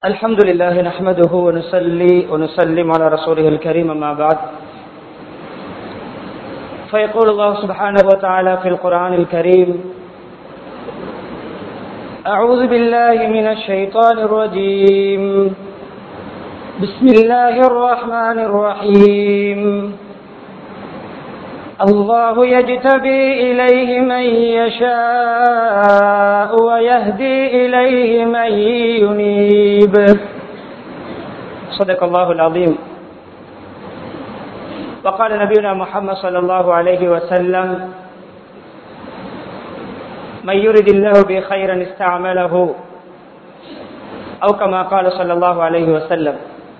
الحمد لله نحمده ونصلي ونسلم على رسوله الكريم أما بعد فيقول الله سبحانه وتعالى في القرآن الكريم أعوذ بالله من الشيطان الرجيم بسم الله الرحمن الرحيم الله يجتبي إليه من يشاء ويهدي إليه من ينيب صدق الله العظيم وقال نبينا محمد صلى الله عليه وسلم من يرد الله بخيرا استعمله أو كما قال صلى الله عليه وسلم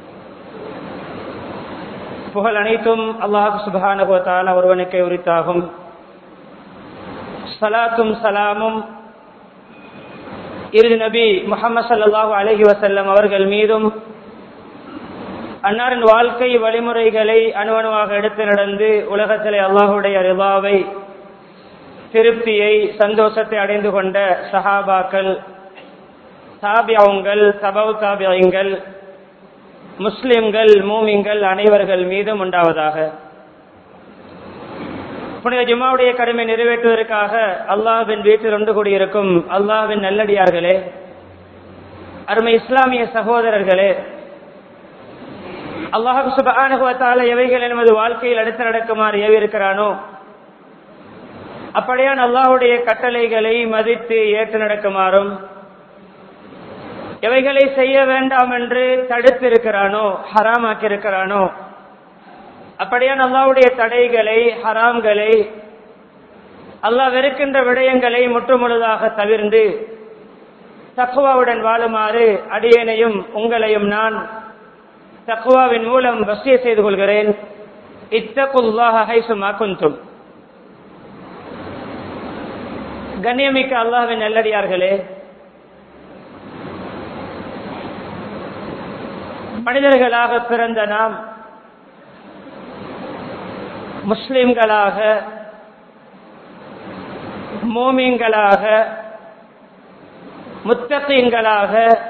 புகழ் அனைத்தும் அல்லாஹு சுபானுபவத்தால் ஒருவனுக்கே உரித்தாகும் சலாத்தும் சலாமும் இறுதி நபி முகமது சல்லாஹூ அலஹி வசல்லம் அவர்கள் மீதும் அன்னாரின் வாழ்க்கை வழிமுறைகளை அணுவணுவாக எடுத்து நடந்து உலகத்திலே அல்லாஹுடைய ரிவாவை திருப்தியை சந்தோஷத்தை அடைந்து கொண்ட சஹாபாக்கள் தாபியாவுங்கள் சபவு தாபியங்கள் முஸ்லிம்கள் மூமிங்கள் அனைவர்கள் மீதும் உண்டாவதாக புனித ஜுமாவுடைய கடமை நிறைவேற்றுவதற்காக அல்லாஹின் வீட்டில் ஒன்று கூடியிருக்கும் அல்லாஹின் நல்லடியார்களே அருமை இஸ்லாமிய சகோதரர்களே அல்லாஹு சுபானுகத்தால எவைகள் நமது வாழ்க்கையில் அடுத்து நடக்குமாறு ஏவிருக்கிறானோ அப்படியான் அல்லாஹுடைய கட்டளைகளை மதித்து ஏற்று நடக்குமாறும் எவைகளை செய்ய வேண்டாம் என்று தடுத்திருக்கிறானோ ஹராமாக்கி இருக்கிறானோ அப்படியான் அல்லாவுடைய தடைகளை ஹராம்களை அல்லாஹ் வெறுக்கின்ற விடயங்களை முற்றுமுழுதாக தவிர்ந்து தக்குவாவுடன் வாழுமாறு அடியேனையும் உங்களையும் நான் தக்குவாவின் மூலம் வசிய செய்து கொள்கிறேன் இத்தகுல்லாக ஹைசுமா குந்தும் கண்ணியமிக்க அல்லாஹின் நல்லடியார்களே மனிதர்களாக பிறந்த நாம் முஸ்லிம்களாக மோமியங்களாக முத்தகீன்களாக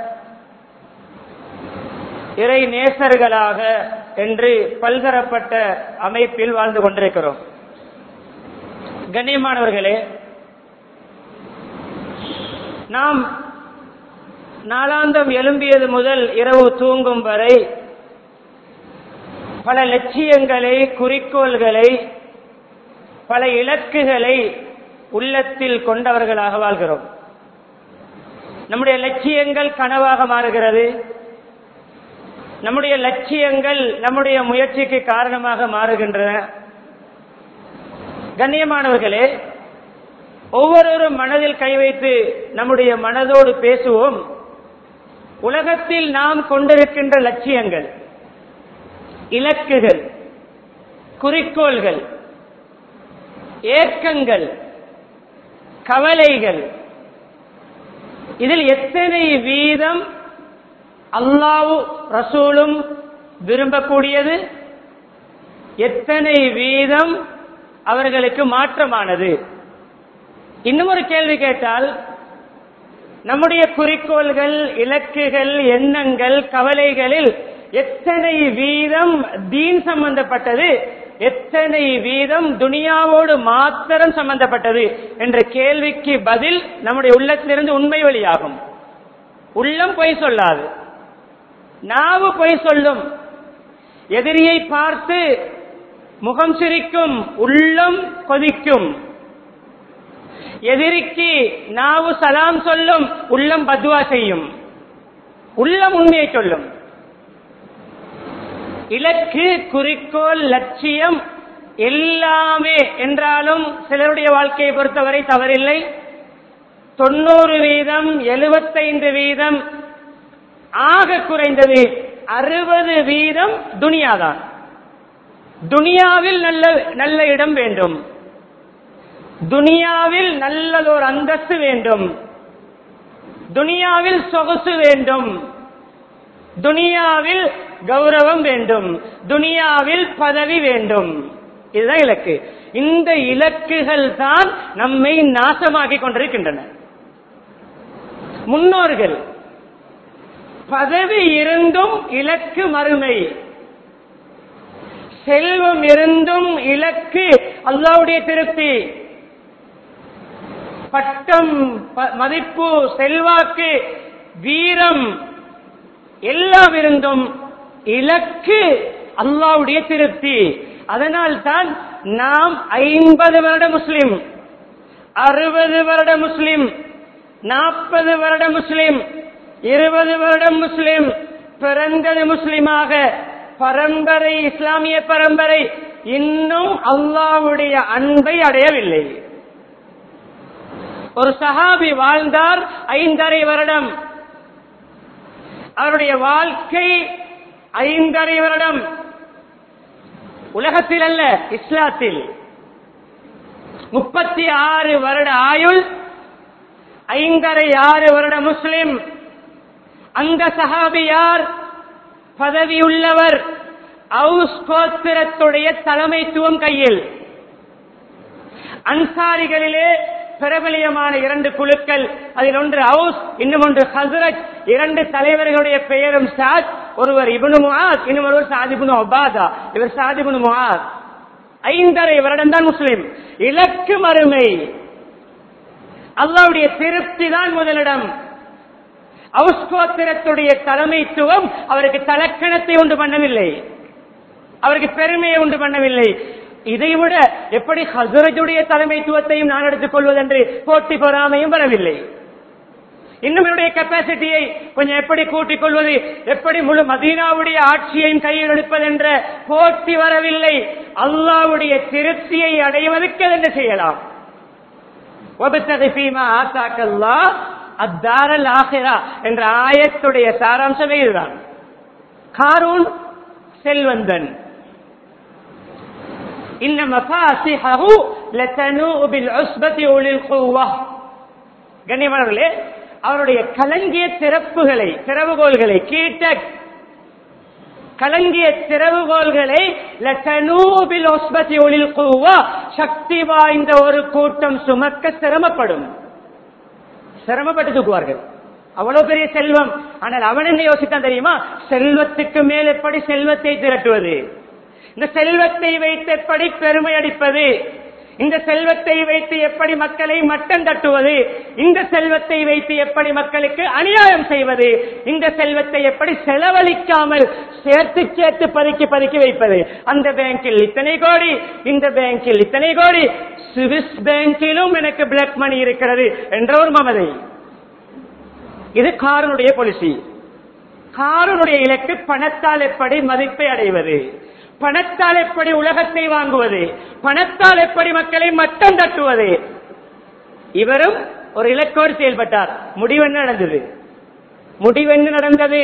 இறை நேசர்களாக என்று பல்தரப்பட்ட அமைப்பில் வாழ்ந்து கொண்டிருக்கிறோம் கண்ணியமானவர்களே நாம் நாளாந்தம் எழும்பியது முதல் இரவு தூங்கும் வரை பல லட்சியங்களை குறிக்கோள்களை பல இலக்குகளை உள்ளத்தில் கொண்டவர்களாக வாழ்கிறோம் நம்முடைய லட்சியங்கள் கனவாக மாறுகிறது நம்முடைய லட்சியங்கள் நம்முடைய முயற்சிக்கு காரணமாக மாறுகின்றன கண்ணியமானவர்களே ஒவ்வொருவரும் மனதில் கை வைத்து நம்முடைய மனதோடு பேசுவோம் உலகத்தில் நாம் கொண்டிருக்கின்ற லட்சியங்கள் இலக்குகள் குறிக்கோள்கள் ஏக்கங்கள் கவலைகள் இதில் எத்தனை வீதம் அல்லாவு ரசூலும் விரும்பக்கூடியது எத்தனை வீதம் அவர்களுக்கு மாற்றமானது இன்னும் ஒரு கேள்வி கேட்டால் நம்முடைய குறிக்கோள்கள் இலக்குகள் எண்ணங்கள் கவலைகளில் எத்தனை வீதம் தீன் சம்பந்தப்பட்டது எத்தனை வீதம் துனியாவோடு மாத்திரம் சம்பந்தப்பட்டது என்ற கேள்விக்கு பதில் நம்முடைய உள்ளத்திலிருந்து உண்மை வழியாகும் உள்ளம் பொய் சொல்லாது நாவு பொய் சொல்லும் எதிரியை பார்த்து முகம் சிரிக்கும் உள்ளம் கொதிக்கும் எதிரிக்கு நாவு சலாம் சொல்லும் உள்ளம் பத்வா செய்யும் உள்ளம் உண்மையை சொல்லும் இலக்கு குறிக்கோள் லட்சியம் எல்லாமே என்றாலும் சிலருடைய வாழ்க்கையை பொறுத்தவரை தவறில்லை தொண்ணூறு வீதம் எழுபத்தைந்து வீதம் ஆக குறைந்தது அறுபது வீதம் துனியாதான் துனியாவில் நல்ல நல்ல இடம் வேண்டும் துனியாவில் நல்லதொரு அந்தஸ்து வேண்டும் துனியாவில் சொகுசு வேண்டும் துனியாவில் கௌரவம் வேண்டும் துனியாவில் பதவி வேண்டும் இதுதான் இலக்கு இந்த இலக்குகள் தான் நம்மை நாசமாக்கிக் கொண்டிருக்கின்றன முன்னோர்கள் பதவி இருந்தும் இலக்கு மறுமை செல்வம் இருந்தும் இலக்கு அல்லாவுடைய திருப்தி பட்டம் ப- மதிப்பு செல்வாக்கு வீரம் எல்லாம் இருந்தும் இலக்கு அல்லாவுடைய திருப்தி அதனால் தான் நாம் ஐம்பது வருட முஸ்லிம் அறுபது வருட முஸ்லிம் நாற்பது வருட முஸ்லிம் இருபது வருடம் முஸ்லிம் பிறந்தது முஸ்லிமாக பரம்பரை இஸ்லாமிய பரம்பரை இன்னும் அல்லாவுடைய அன்பை அடையவில்லை ஒரு சஹாபி வாழ்ந்தார் ஐந்தரை வருடம் அவருடைய வாழ்க்கை ஐந்தரை வருடம் உலகத்தில் அல்ல இஸ்லாத்தில் முப்பத்தி ஆறு வருட ஆயுள் ஐந்தரை ஆறு வருட முஸ்லிம் அந்த சஹாபி யார் பதவி உள்ளவர் அவுஸ் கோத்திரத்துடைய தலைமைத்துவம் கையில் அன்சாரிகளிலே பிரபலியமான இரண்டு குழுக்கள் அதில் ஒன்று அவுஸ் இன்னும் ஒன்று ஹசரத் இரண்டு தலைவர்களுடைய பெயரும் சாத் ஒருவர் இபுனு முஆத் இன்னும் ஒருவர் சாதிபுனு ஒபாதா இவர் சாதிபுனு முஆத் ஐந்தரை வருடம் தான் முஸ்லிம் இலக்கு மறுமை அல்லாவுடைய திருப்தி தான் முதலிடம் அவுஸ்கோத்திரத்துடைய தலைமைத்துவம் அவருக்கு தலக்கணத்தை உண்டு பண்ணவில்லை அவருக்கு பெருமையை உண்டு பண்ணவில்லை இதைவிட எப்படி ஹசரஜுடைய தலைமைத்துவத்தையும் நான் எடுத்துக் கொள்வதென்று போட்டி பொறாமையும் வரவில்லை இன்னும் என்னுடைய கெப்பாசிட்டியை கொஞ்சம் எப்படி கூட்டிக் கொள்வது எப்படி முழு மதீனாவுடைய ஆட்சியையும் கையில் எடுப்பது என்ற போட்டி வரவில்லை அல்லாவுடைய திருப்தியை அடைவதற்கு என்ன செய்யலாம் وَابْتَغِ فِيمَا آتَاكَ اللَّهُ الدَّارَ الْآخِرَةَ என்ற ஆயத்துடைய சாராம்சமே இதுதான் காரூன் செல்வந்தன் இன்ன மஃபாசிஹு லதனூ பில்உஸ்பதி உலில் குவ்வா கண்ணியமானவர்களே அவருடைய கலங்கிய திறப்புகளை திறவுகோள்களை கீட்ட கலங்கிய திறவுகோள்களை லதனூபில் உஸ்பதி உலில் குவ்வா சக்தி வாய்ந்த ஒரு கூட்டம் சுமக்க சிரமப்படும் சிரமப்பட்டு தூக்குவார்கள் அவ்வளவு பெரிய செல்வம் ஆனால் அவன் என்ன யோசித்தான் தெரியுமா செல்வத்துக்கு மேல் எப்படி செல்வத்தை திரட்டுவது இந்த செல்வத்தை வைத்து எப்படி பெருமை அடிப்பது இந்த செல்வத்தை வைத்து எப்படி மக்களை மட்டம் தட்டுவது இந்த செல்வத்தை வைத்து எப்படி மக்களுக்கு அநியாயம் செய்வது இந்த செல்வத்தை எப்படி செலவழிக்காமல் சேர்த்து சேர்த்து பதுக்கி பதுக்கி வைப்பது அந்த பேங்கில் இத்தனை கோடி இந்த பேங்கில் இத்தனை கோடி சுவிஸ் பேங்கிலும் எனக்கு பிளாக் மணி இருக்கிறது என்ற ஒரு மமதை இது காரனுடைய பாலிசி காரனுடைய இலக்கு பணத்தால் எப்படி மதிப்பை அடைவது பணத்தால் எப்படி உலகத்தை வாங்குவது பணத்தால் எப்படி மக்களை மட்டம் தட்டுவது இவரும் ஒரு இலக்கோடு செயல்பட்டார் முடிவென்ன நடந்தது முடிவென்ன நடந்தது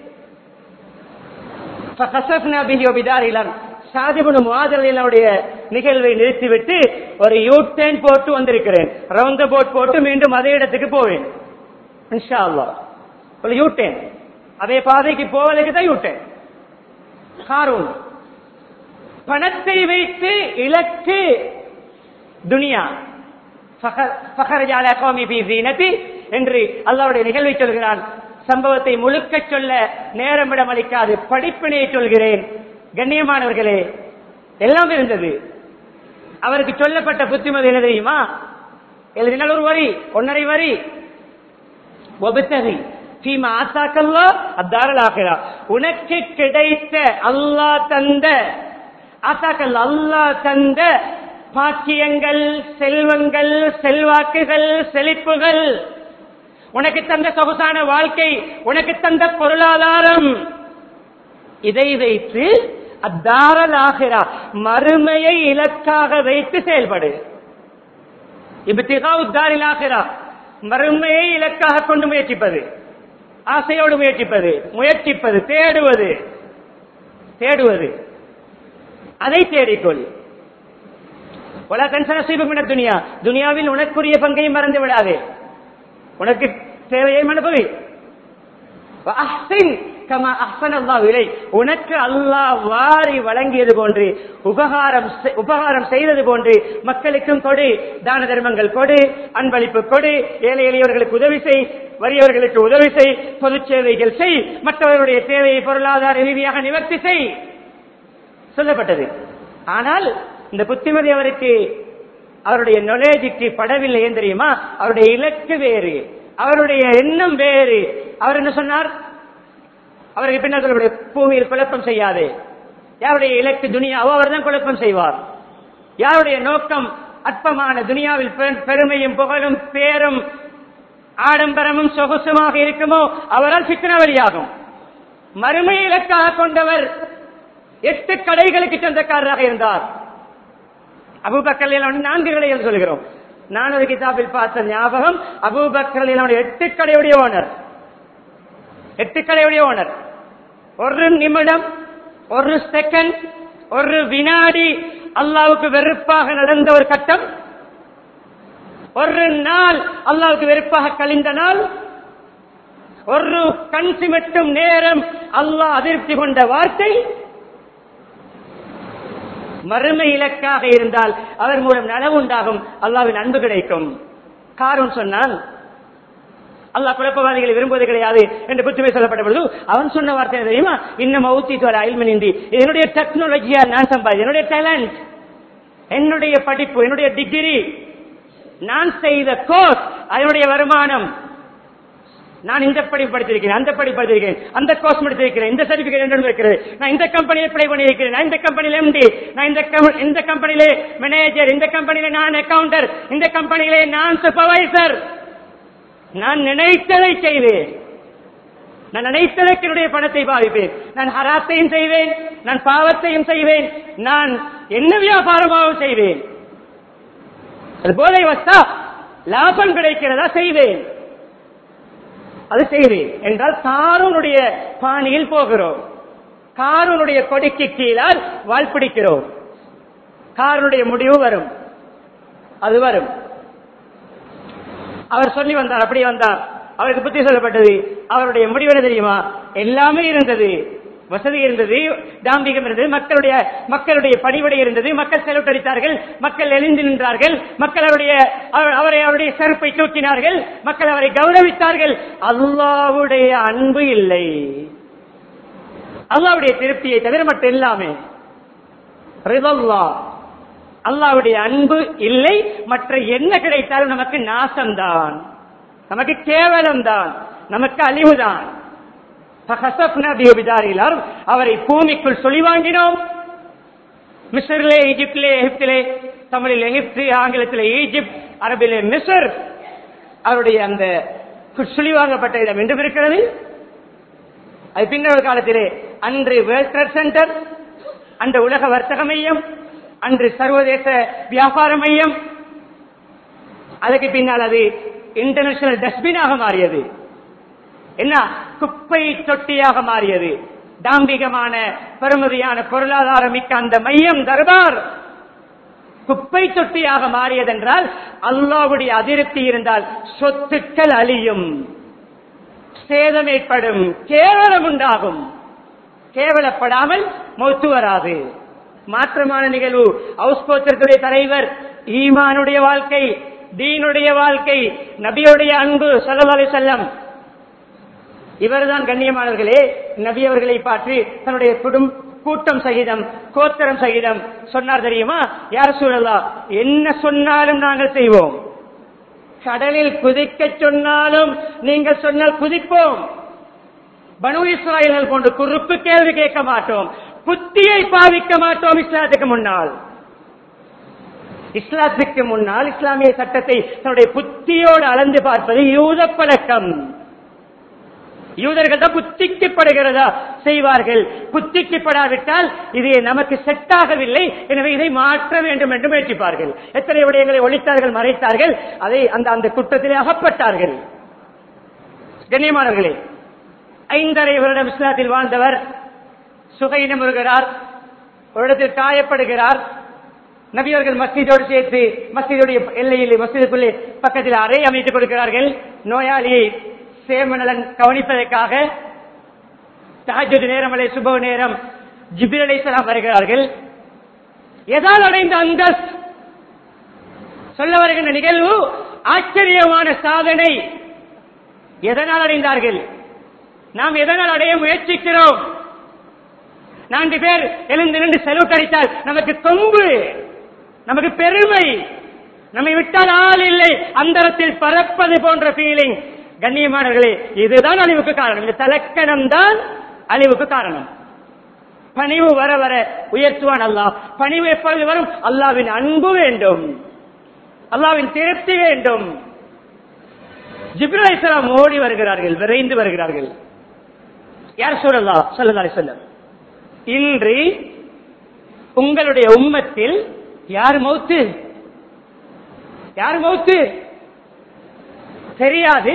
فخسفنا به وبدار الأرض. சாதிபுன் மாதிரனுடைய நிகழ்வை நிறுத்திவிட்டு ஒரு யூ டேன் போட்டு வந்திருக்கிறேன் ரவுண்ட் போட் போட்டு மீண்டும் அதே இடத்துக்கு போவேன் இன்ஷா அல்லாஹ். ஒரு யூ டேன் அதே பாதைக்கு போவதற்கு தான் யூ டேன் காரூன் பணத்தை வைத்து இலக்கு துனியா ஃபஹர்- ஃபஹரஜ அலா கௌமி ஃபீ ஸீனதி என்று அல்லாஹ்வுடைய நிகழ்வை சொல்கிறான் சம்பவத்தை முழுக்க சொல்ல நேரமிடம் அளிக்காது படிப்பினையை சொல்கிறேன் கண்ணியமானவர்களே எல்லாம் இருந்தது அவருக்கு சொல்லப்பட்ட புத்திமதி என்ன தெரியுமா எழுதினால் ஒரு வரி ஒன்னரை வரி ஒபத்தகி ஃபீமா ஆத்தாக்கல்லா அத்தாரல் ஆகிறா உனக்கு கிடைத்த அல்லாஹ் தந்த ஆத்தாக்கல் அல்லாஹ் தந்த பாக்கியங்கள் செல்வங்கள் செல்வாக்குகள் செழிப்புகள் உனக்கு தந்த சொகுசான வாழ்க்கை உனக்கு தந்த பொருளாதாரம் இதை வைத்து அத்தாரல் ஆகிறா மறுமையை இலக்காக வைத்து செயல்படு இப்திகா உத்தாரில் ஆகிறா மறுமையை இலக்காக கொண்டு முயற்சிப்பது ஆசையோடு முயற்சிப்பது முயற்சிப்பது தேடுவது தேடுவது அதை தேடிக்கொள் ஒலா கன்சன சீபமின துனியா துனியாவில் உனக்குரிய பங்கையும் மறந்து விடாதே உனக்கு தேவையை அனுபவி அஹ்சின் கமா அஹ்சன அல்லாஹ் இலை உனக்கு அல்லாஹ் வாரி வழங்கியது போன்று உபகாரம் செ- உபகாரம் செய்தது போன்று மக்களுக்கும் கொடு தான தர்மங்கள் கொடு அன்பளிப்பு கொடு ஏழை எளியவர்களுக்கு உதவி செய் வறியவர்களுக்கு உதவி செய் பொது சேவைகள் செய் மற்றவர்களுடைய தேவையை பொருளாதார ரீதியாக நிவர்த்தி செய் சொல்லப்பட்டது ஆனால் இந்த புத்திமதி அவருக்கு அவருடைய நொலேஜுக்கு படவில்லை ஏன் தெரியுமா அவருடைய இலக்கு வேறு அவருடைய எண்ணம் வேறு அவர் என்ன சொன்னார் அவருக்கு பின்னால் சொல்லக்கூடிய பூமியில் குழப்பம் செய்யாது யாருடைய இலக்கு துனியாவோ அவர் தான் குழப்பம் செய்வார் யாருடைய நோக்கம் அற்பமான துனியாவில் பெ- பெருமையும் புகழும் பேரும் ஆடம்பரமும் சொகுசுமாக இருக்குமோ அவரால் சித்தன வழியாகும் மறுமை இலக்காக கொண்டவர் எட்டு கடைகளுக்கு சொந்தக்காரராக இருந்தார் அபூபக்கர் நான்கு கடைகள் சொல்கிறோம் நான் ஒரு கிதாபில் பார்த்த ஞாபகம் அபூபக்கர் எட்டு கடையுடைய ஓனர் எட்டு கடையுடைய ஓனர் ஒரு நிமிடம் ஒரு செகண்ட் ஒரு வினாடி அல்லாவுக்கு வெறுப்பாக நடந்த ஒரு கட்டம் ஒரு நாள் அல்லாவுக்கு வெறுப்பாக கழிந்த நாள் ஒரு கண் சிமிட்டும் நேரம் அல்லாஹ் அதிருப்தி கொண்ட வார்த்தை மறுமை இலக்காக இருந்தால் அவர் மூலம் நனவு உண்டாகும் அல்லாவின் அன்பு கிடைக்கும் காரணம் சொன்னால் அல்லாஹ் குழப்பவாதிகளை விரும்புவது கிடையாது என்று புத்துமை சொல்லப்பட்ட பொழுது அவன் சொன்ன வார்த்தை என்ன தெரியுமா இன்னும் ஊத்தி தோற அயல்மனிந்தி என்னுடைய டெக்னாலஜியா நான் சம்பாதி என்னுடைய டேலண்ட் என்னுடைய படிப்பு என்னுடைய டிகிரி நான் செய்த கோர்ஸ் அதனுடைய வருமானம் நான் இந்த படி படித்திருக்கிறேன் அந்த படி படித்திருக்கிறேன் அந்த கோர்ஸ் முடித்திருக்கிறேன் இந்த சர்டிபிகேட் என்ன இருக்கிறது நான் இந்த கம்பெனியில் அப்ளை பண்ணியிருக்கிறேன் நான் இந்த கம்பெனியில் எம்டி நான் இந்த com- இந்த கம்பெனியிலே மேனேஜர் இந்த கம்பெனியில நான் அக்கவுண்டர் இந்த கம்பெனியிலே நான் சூப்பர்வைசர் நான் நினைத்ததை செய்வேன் நான் நினைத்ததற்கு என்னுடைய பணத்தை பாவிப்பேன் நான் ஹராத்தையும் செய்வேன் நான் பாவத்தையும் செய்வேன் நான் என்ன வியாபாரமாகவும் செய்வேன் அது போதை வஸ்தா லாபம் கிடைக்கிறதா செய்வேன் அது செய்வேன் என்றால் காரூனுடைய பாணியில் போகிறோம் காரூனுடைய கொடிக்கு கீழால் வால் பிடிக்கிறோம் காரனுடைய முடிவு வரும் அது வரும் அவர் சொல்லி வந்தார் அப்படி வந்தார் அவருக்கு புத்தி சொல்லப்பட்டது அவருடைய முடிவு என்ன தெரியுமா எல்லாமே இருந்தது வசதி இருந்தது தாம்பிகம் இருந்தது மக்களுடைய மக்களுடைய பணிவிடை இருந்தது மக்கள் செலவுட்டடித்தார்கள் மக்கள் எழுந்து நின்றார்கள் மக்கள் அவருடைய அவர்- அவரை அவருடைய செருப்பை தூக்கினார்கள் மக்கள் அவரை கௌரவித்தார்கள் அல்லாவுடைய அன்பு இல்லை அல்லாவுடைய திருப்தியை தவிர மற்ற எல்லாமே ரிதல்லா அல்லாவுடைய அன்பு இல்லை மற்ற என்ன கிடைத்தாலும் நமக்கு நாசம்தான் நமக்கு கேவலம்தான் நமக்கு அழிவுதான் فخسفنا به بدار الأرض. அவரை பூமிக்குள் சொல்லி வாங்கினோம் மிஸ்ரிலே ஈஜிப்திலே எகிப்திலே தமிழில் எகிப்து ஆங்கிலத்திலே ஈஜிப்த் அரபிலே மிஸ்ர் அவருடைய அந்த சுழி வாங்கப்பட்ட இடம் என்றும் இருக்கிறது அது பின்னர் காலத்திலே அன்று வேர்ல்ட் ட்ரேட் சென்டர் அன்று உலக வர்த்தக மையம் அன்று சர்வதேச வியாபார மையம் அதுக்கு பின்னால் அது இன்டர்நேஷனல் டஸ்ட்பினாக மாறியது என்ன குப்பை தொட்டியாக மாறியது தாம்பிகமான பெருமதியான பொருளாதாரம் மிக்க அந்த மையம் தர்பார் குப்பை தொட்டியாக மாறியதென்றால் அல்லாவுடைய அதிருப்தி இருந்தால் சொத்துக்கள் அழியும் சேதம் ஏற்படும் கேவலம் உண்டாகும் கேவலப்படாமல் மௌத்து வராது மாற்றமான நிகழ்வு ஹவுஸ்கோத்திரத்துடைய தலைவர் ஈமானுடைய வாழ்க்கை தீனுடைய வாழ்க்கை நபியுடைய அன்பு சல்லல்லாஹு அலைஹி வஸல்லம் இவர்தான் கண்ணியமானவர்களே நபி அவர்களை பற்றி தன்னுடைய குடும் கூட்டம் சகிதம் கோத்திரம் சகிதம் சொன்னார் தெரியுமா யார் சூழலா என்ன சொன்னாலும் நாங்கள் செய்வோம் கடலில் குதிக்க சொன்னாலும் நீங்கள் சொன்னால் குதிப்போம் பனு இஸ்ராயல்கள் போன்று குறுக்கு கேள்வி கேட்க மாட்டோம் புத்தியை பாவிக்க மாட்டோம் இஸ்லாத்துக்கு முன்னால் இஸ்லாத்துக்கு முன்னால் இஸ்லாமிய சட்டத்தை தன்னுடைய புத்தியோடு அளந்து பார்ப்பது யூத பழக்கம் யூதர்கள் தான் புத்திக்கு படுகிறதா செய்வார்கள் புத்திக்கு படாவிட்டால் இது நமக்கு செட் ஆகவில்லை எனவே இதை மாற்ற வேண்டும் என்று முயற்சிப்பார்கள் எத்தனை விடயங்களை ஒழித்தார்கள் மறைத்தார்கள் அதை அந்த அந்த குற்றத்திலே அகப்பட்டார்கள் கண்ணியமானவர்களே ஐந்தரை வருடம் இஸ்லாத்தில் வாழ்ந்தவர் சுகையினம் வருகிறார் ஒரு இடத்தில் காயப்படுகிறார் நபியவர்கள் மஸ்ஜிதோடு சேர்த்து மஸ்ஜிதுடைய எல்லையில் மஸ்ஜிதுக்குள்ளே பக்கத்தில் அறை அமைத்துக் கொடுக்கிறார்கள் நோயாளியை சேமநலன் கவனிப்பதற்காக தஹஜுத் நேரம் அல்லது சுப நேரம் ஜிபிர் அலைஹிஸ்ஸலாம் வருகிறார்கள் எதால் அடைந்த அந்த சொல்ல வருகின்ற நிகழ்வு ஆச்சரியமான சாதனை எதனால் அடைந்தார்கள் நாம் எதனால் அடைய முயற்சிக்கிறோம் நான்கு பேர் எழுந்து நின்று செலவு அடித்தால் நமக்கு கொம்பு நமக்கு பெருமை நம்மை விட்டால் ஆள் இல்லை அந்தரத்தில் பறப்பது போன்ற ஃபீலிங் கண்ணியமானவர்களே இதுதான் அழிவுக்கு காரணம் இந்த தலக்கணம் தான் அழிவுக்கு காரணம் பணிவு வர வர உயர்த்துவான் அல்லாஹ் பணிவு எப்பொழுது வரும் அல்லாவின் அன்பு வேண்டும் அல்லாவின் திருப்தி வேண்டும் ஜிப்ரல் இஸ்லாம் ஓடி வருகிறார்கள் விரைந்து வருகிறார்கள் யார் சொல்லலா சொல்லலாலே சொல்ல இன்று உங்களுடைய உம்மத்தில் யார் மௌத்து யார் மௌத்து தெரியாது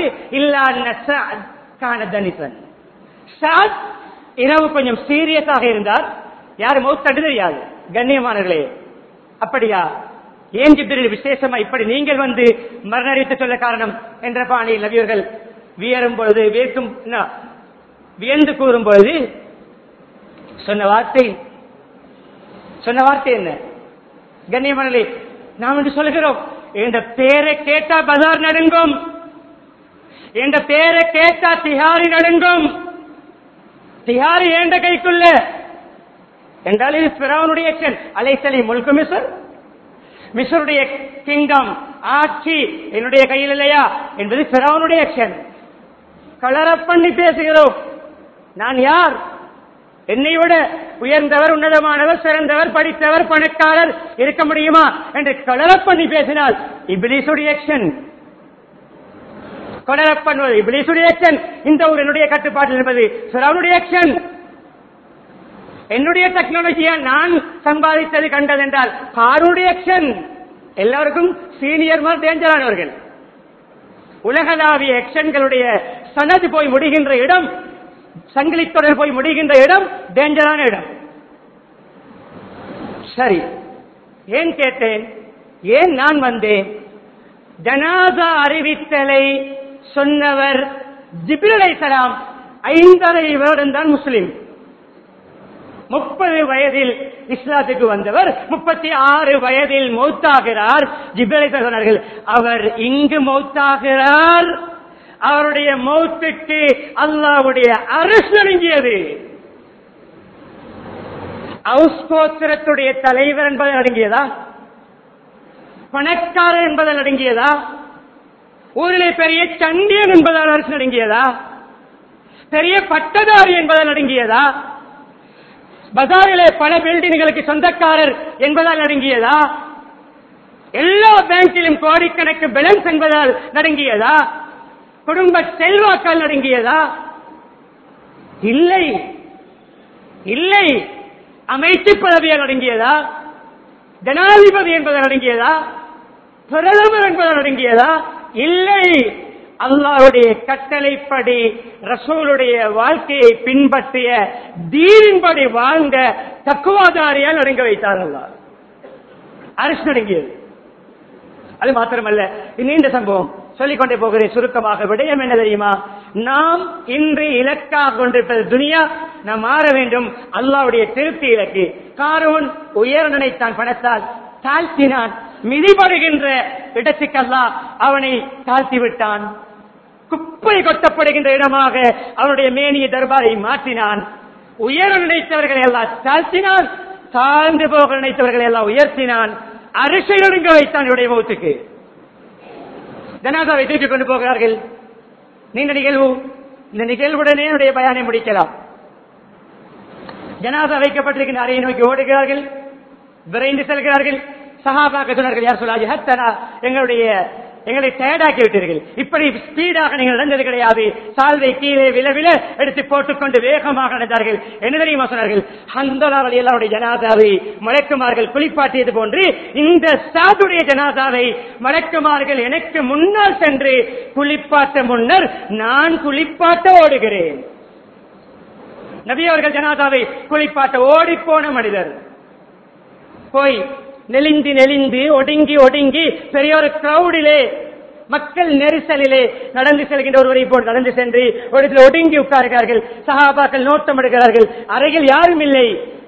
இல்ல தனிசன் சாத் இரவு கொஞ்சம் சீரியஸாக இருந்தார் யார் மௌத்தட்டு தெரியாது கண்ணியமானர்களே அப்படியா ஏன் ஜிப்ரில் விசேஷமா இப்படி நீங்கள் வந்து மரணரித்து சொல்ல காரணம் என்ற பாணியில் நபியர்கள் வியரும் பொழுது வியக்கும் என்ன, வியந்து கூறும் பொழுது சொன்ன வார்த்தை சொன்ன வார்த்தை என்ன கண்ணியமானே நாம் என்று சொல்கிறோம் என்ற பேரை கேட்டா பஜார் நடுங்கும் என்ற பேரை கேட்டா திஹாரி நடுங்கும் திஹாரி ஏண்ட கைக்குள்ள என்றால் இது பிறவனுடைய அலைசலி முழுக்க மிசர் மிசருடைய கிங்டம் ஆட்சி என்னுடைய கையில் இல்லையா என்பது பிறவனுடைய ஆக்ஷன் கலர பண்ணி பேசுகிறோம் நான் யார் என்னை விட உயர்ந்தவர் உன்னதமானவர் சிறந்தவர் படித்தவர் பணக்காரர் இருக்க முடியுமா என்று கலர பண்ணி பேசினால் இபிலிசுடைய ஆக்ஷன் கொலர பண்ணுவது இபிலிசுடைய ஆக்ஷன் இந்த ஊர் என்னுடைய கட்டுப்பாட்டில் இருப்பது பிறவனுடைய ஆக்ஷன் என்னுடைய டெக்னாலஜியா நான் சம்பாதித்தது கண்டது என்றால் காருடைய ஆக்ஷன் எல்லாருக்கும் சீனியர் மாதிரி டேஞ்சரானவர்கள் உலகளாவிய ஆக்ஷன்களுடைய சனது போய் முடிகின்ற இடம் சங்கிலி தொடர் போய் முடிகின்ற இடம் டேஞ்சரான இடம் சரி ஏன் கேட்டேன் ஏன் நான் வந்தேன் ஜனாதா அறிவித்தலை சொன்னவர் ஜிபிரலை சலாம் ஐந்தரை வருடம் தான் முஸ்லிம் முப்பது வயதில் இஸ்லாத்துக்கு வந்தவர் முப்பத்தி ஆறு வயதில் மௌத்தாகிறார் ஜிபலை சொன்னார்கள் அவர் இங்கு மௌத்தாகிறார் அவருடைய மௌத்துக்கு அல்லாவுடைய அரசு நடுங்கியது அவுஸ்கோத்திரத்துடைய தலைவர் என்பதில் அடங்கியதா பணக்காரர் என்பதில் அடங்கியதா ஊரிலே பெரிய சண்டியன் என்பதால் அரசு அடங்கியதா பெரிய பட்டதாரி என்பதால் அடங்கியதா பஜாரிலே பல பில்டிங்களுக்கு சொந்தக்காரர் என்பதால் அடங்கியதா எல்லா பேங்கிலும் கோடிக்கணக்கு பேலன்ஸ் என்பதால் நடுங்கியதா குடும்ப செல்வாக்கால் நடுங்கியதா இல்லை இல்லை அமைச்சு பதவியால் அடங்கியதா ஜனாதிபதி என்பதால் அடங்கியதா பிரதமர் என்பதால் அடங்கியதா இல்லை அல்லாவுடைய கட்டளைப்படி ரசூலுடைய வாழ்க்கையை பின்பற்றிய தீனின்படி வாழ்ந்த தக்குவாதாரியால் நடுங்க வைத்தார் அல்லா அரசு நடுங்கியது அது மாத்திரமல்ல நீண்ட சம்பவம் சொல்லிக்கொண்டே போகிறேன் சுருக்கமாக விடயம் என்ன தெரியுமா நாம் இன்று இலக்காக கொண்டிருப்பது துனியா நாம் மாற வேண்டும் அல்லாவுடைய திருப்தி இலக்கு காரோன் உயர் நினைத்தான் பணத்தால் தாழ்த்தினான் மிதிபடுகின்ற இடத்துக்கு அல்லாஹ் அவனை தாழ்த்தி விட்டான் குப்பை கொட்டப்படுகின்ற இடமாக அவனுடைய மேனிய தர்பாரை மாற்றினான் உயர நினைத்தவர்களை எல்லாம் தாழ்த்தினான் தாழ்ந்து போக நினைத்தவர்களை எல்லாம் உயர்த்தினான் அரசை நடுங்க வைத்தான் இவருடைய முகத்துக்கு ஜனாதாவை தூக்கிக் கொண்டு போகிறார்கள் நீண்ட நிகழ்வு இந்த நிகழ்வுடனே என்னுடைய பயானை முடிக்கலாம் ஜனாதா வைக்கப்பட்டிருக்கின்ற அறையை நோக்கி ஓடுகிறார்கள் விரைந்து செல்கிறார்கள் சஹாபாக்க சொன்னார்கள் யார் சொல்லாது ஹத்தனா எங்களுடைய எங்களை டயர்டாக்கி விட்டீர்கள் இப்படி ஸ்பீடாக நீங்கள் நடந்தது கிடையாது சால்வை கீழே வில வில எடுத்து போட்டுக்கொண்டு வேகமாக நடந்தார்கள் என்ன தெரியுமா சொன்னார்கள் ஹந்தலாவில் எல்லாருடைய ஜனாதாவை மலக்குமார்கள் குளிப்பாட்டியது போன்று இந்த சாதுடைய ஜனாதாவை மலக்குமார்கள் எனக்கு முன்னால் சென்று குளிப்பாட்ட முன்னர் நான் குளிப்பாட்ட ஓடுகிறேன் நபி அவர்கள் ஜனாதாவை குளிப்பாட்ட ஓடிப்போன மனிதர் போய் நெளிந்து நெளிந்து ஒடுங்கி ஒடுங்கி பெரிய ஒரு கிரௌடிலே மக்கள் நெரிசலிலே நடந்து செல்கின்ற ஒருவரை போல் நடந்து சென்று ஒரு இடத்தில் ஒடுங்கி உட்காருகிறார்கள் சஹாபாக்கள் நோட்டம் எடுக்கிறார்கள் அறையில் யாரும் இல்லை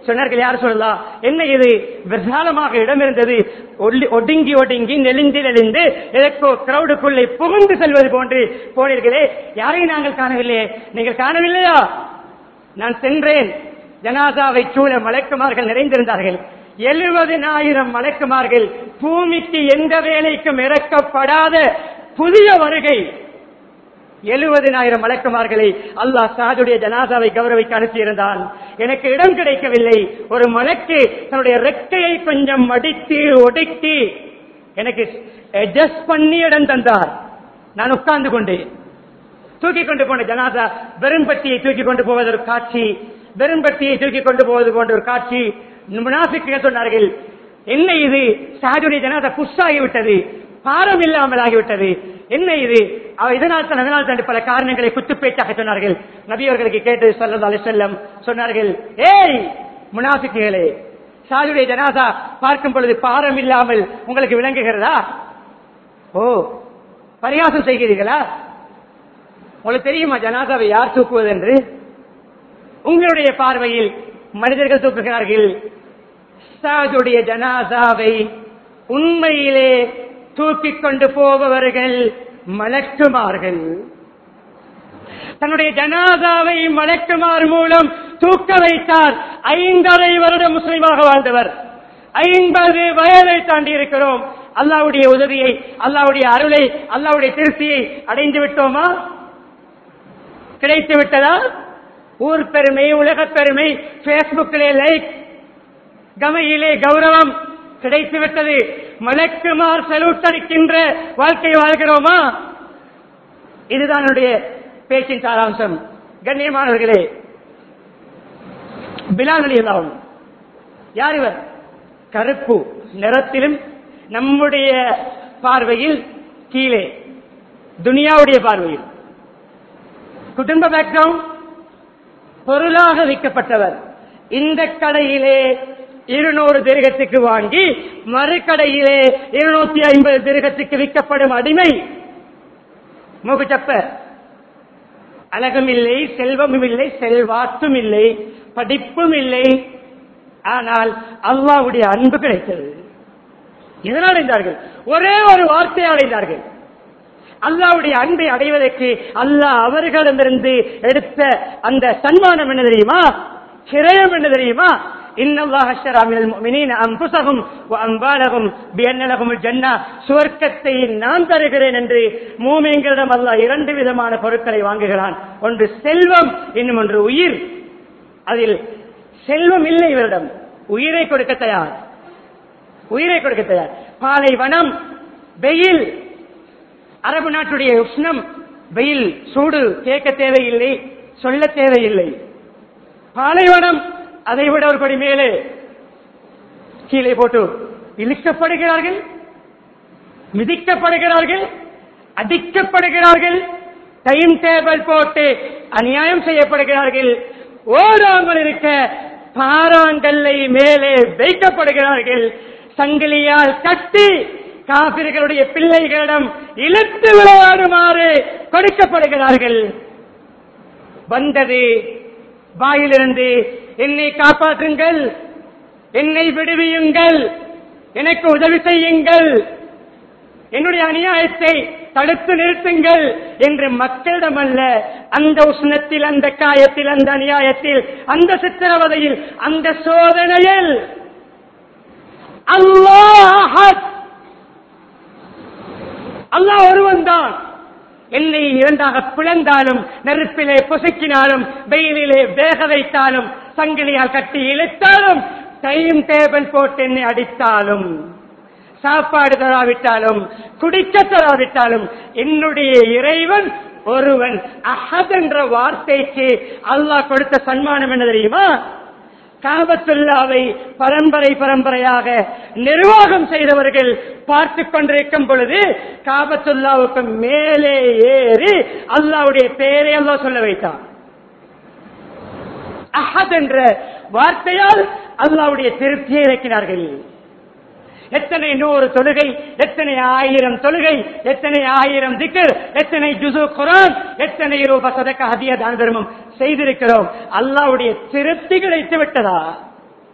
சொன்னார்கள் யார் சொல்லலாம் என்ன இது விசாலமாக இடம் இருந்தது ஒல்லி- ஒடுங்கி ஒடுங்கி நெளிந்து நெளிந்து எதற்கோ கிரௌடுக்குள்ளே புகுந்து செல்வது போன்று போனீர்களே யாரையும் நாங்கள் காணவில்லையே நீங்கள் காணவில்லையா நான் சென்றேன் ஜனாதாவை சூழ மலைக்குமார்கள் நிறைந்திருந்தார்கள் எழுபதினாயிரம் மலைக்குமார்கள் பூமிக்கு எந்த வேலைக்கும் இறக்கப்படாத புதிய வருகை எழுபதினாயிரம் மலக்குமார்களை அல்லாஹ் சாதுடைய ஜனாசாவை கௌரவிக்க அனுப்பியிருந்தான் எனக்கு இடம் கிடைக்கவில்லை ஒரு மலக்கு தன்னுடைய ரெக்கையை கொஞ்சம் மடித்து ஒடுக்கி எனக்கு அட்ஜஸ்ட் பண்ணி இடம் தந்தார் நான் உட்கார்ந்து கொண்டு தூக்கி கொண்டு போன ஜனாதா வெறும்பட்டியை தூக்கி கொண்டு போவது ஒரு காட்சி வெறும்பட்டியை தூக்கி கொண்டு போவது போன்ற ஒரு காட்சி முனாஃபிக்குகள் சொன்னார்கள் என்ன இது சாதுடைய ஜனாதா புஷாகி விட்டது பாரம் இல்லாமல் ஆகிவிட்டது என்ன இது அவ இதனால் தான் அதனால் தான் பல காரணங்களை குத்துப்பேச்சாக சொன்னார்கள் நபியவர்களுக்கு கேட்டு சொல்லி செல்லம் சொன்னார்கள் ஏய் முனாஃபிக்குகளே சாதுடைய ஜனாதா பார்க்கும் பொழுது பாரம் இல்லாமல் உங்களுக்கு விளங்குகிறதா ஓ பரிகாசம் செய்கிறீர்களா உங்களுக்கு தெரியுமா ஜனாதாவை யார் தூக்குவது என்று உங்களுடைய பார்வையில் மனிதர்கள் தூக்குகிறார்கள் சாதுடைய ஜனாதாவை உண்மையிலே தூக்கிக் கொண்டு போபவர்கள் மலக்குமார்கள் தன்னுடைய ஜனாதாவை மலக்குமார் மூலம் தூக்க வைத்தார் ஐந்தரை வருடம் முஸ்லிமாக வாழ்ந்தவர் ஐம்பது வயதை தாண்டி இருக்கிறோம் அல்லாவுடைய உதவியை அல்லாவுடைய அருளை அல்லாவுடைய திருப்தியை அடைந்து விட்டோமா கிடைத்து விட்டதா ஊர் பெருமை உலக பெருமை பேஸ்புக்கிலே லைக் கமையிலே கௌரவம் கிடைத்து விட்டது மலக்குமார் செலூட் அடிக்கின்ற வாழ்க்கை வாழ்கிறோமா இதுதான் என்னுடைய பேச்சின் சாராம்சம் கண்ணியமானவர்களே பிலால் அலி அல்லாஹ் யார் இவர் கருப்பு நிறத்திலும் நம்முடைய பார்வையில் கீழே துனியாவுடைய பார்வையில் குடும்ப பேக்ரவுண்ட் பொருளாக விற்கப்பட்டவர் இந்த கடையிலே இருநூறு திருகத்துக்கு வாங்கி மறு கடையிலே இருநூத்தி ஐம்பது திருகத்துக்கு விற்கப்படும் அடிமை முகுச்சப்ப அழகும் இல்லை செல்வமும் இல்லை செல்வாத்தும் இல்லை படிப்பும் இல்லை ஆனால் அல்லாவுடைய அன்பு கிடைத்தது இதனால் அடைந்தார்கள் ஒரே ஒரு வார்த்தையை அடைந்தார்கள் அல்லாவுடைய அன்பை அடைவதற்கு அல்லாஹ் அவர்களிடமிருந்து எடுத்த அந்த சன்மானம் என்ன தெரியுமா கிரயம் என்ன தெரியுமா இன்னல்லாஹ் அஷ்ஷரா மினல் முஃமினீன அன்ஃபுஸஹும் வ அம்வாலஹும் பிஅன்ன லஹுமுல் ஜன்னah சுவர்க்கத்தை நான் தருகிறேன் என்று மூமின்களிடம் அல்லாஹ் இரண்டு விதமான பொருட்களை வாங்குகிறான் ஒன்று செல்வம் இன்னும் ஒன்று உயிர் அதில் செல்வம் இல்லை இவரிடம் உயிரை கொடுக்க தயார் உயிரை கொடுக்க தயார் பாலைவனம் வெயில் அரபு நாட்டுடைய உஷ்ணம் வெயில் சூடு கேட்க தேவையில்லை சொல்ல தேவையில்லை பாலைவனம் அதை விட ஒரு படி மேலே கீழே போட்டு இழுக்கப்படுகிறார்கள் மிதிக்கப்படுகிறார்கள் அடிக்கப்படுகிறார்கள் டைம் டேபிள் போட்டு அநியாயம் செய்யப்படுகிறார்கள் ஓடாமல் இருக்க பாறாங்கல்லை மேலே வைக்கப்படுகிறார்கள் சங்கிலியால் கட்டி காபிர்களுடைய பிள்ளைகளிடம் இழுத்து விளையாடுமாறு கொடுக்கப்படுகிறார்கள் வந்தது வாயிலிருந்து என்னை காப்பாற்றுங்கள் என்னை விடுவியுங்கள் எனக்கு உதவி செய்யுங்கள் என்னுடைய அநியாயத்தை தடுத்து நிறுத்துங்கள் என்று மக்களிடம் அல்ல அந்த உஷ்ணத்தில் அந்த காயத்தில் அந்த அநியாயத்தில் அந்த சித்திரவதையில் அந்த சோதனையில் அல்லாஹ் அல்லாஹ் ஒருவன் தான் என்னை இரண்டாக பிளந்தாலும் நெருப்பிலே பொசுக்கினாலும் வெயிலிலே வேக வைத்தாலும் சங்கிலியால் கட்டி இழுத்தாலும் டைம் டேபிள் போட்டு என்னை அடித்தாலும் சாப்பாடு தராவிட்டாலும் குடிக்க தராவிட்டாலும் என்னுடைய இறைவன் ஒருவன் அஹத் என்ற வார்த்தைக்கு அல்லாஹ் கொடுத்த சன்மானம் என்ன தெரியுமா காபத்துல்லாவை பரம்பரை பரம்பரையாக நிர்வாகம் செய்தவர்கள் பார்த்து கொண்டிருக்கும் பொழுது காபத்துல்லாவுக்கு மேலே ஏறி அல்லாவுடைய பெயரை அல்லாஹ் சொல்ல வைத்தான் அஹத் என்ற வார்த்தையால் அல்லாவுடைய திருப்தியை இறக்கினார்கள் எத்தனை நூறு தொழுகை எத்தனை ஆயிரம் தொழுகை எத்தனை ஆயிரம் திக்கர் எத்தனை ஜுசு குரான் எத்தனை ரூபாய் சதக்க அதிக தான தர்மம் செய்திருக்கிறோம் அல்லாவுடைய திருப்தி கிடைத்து விட்டதா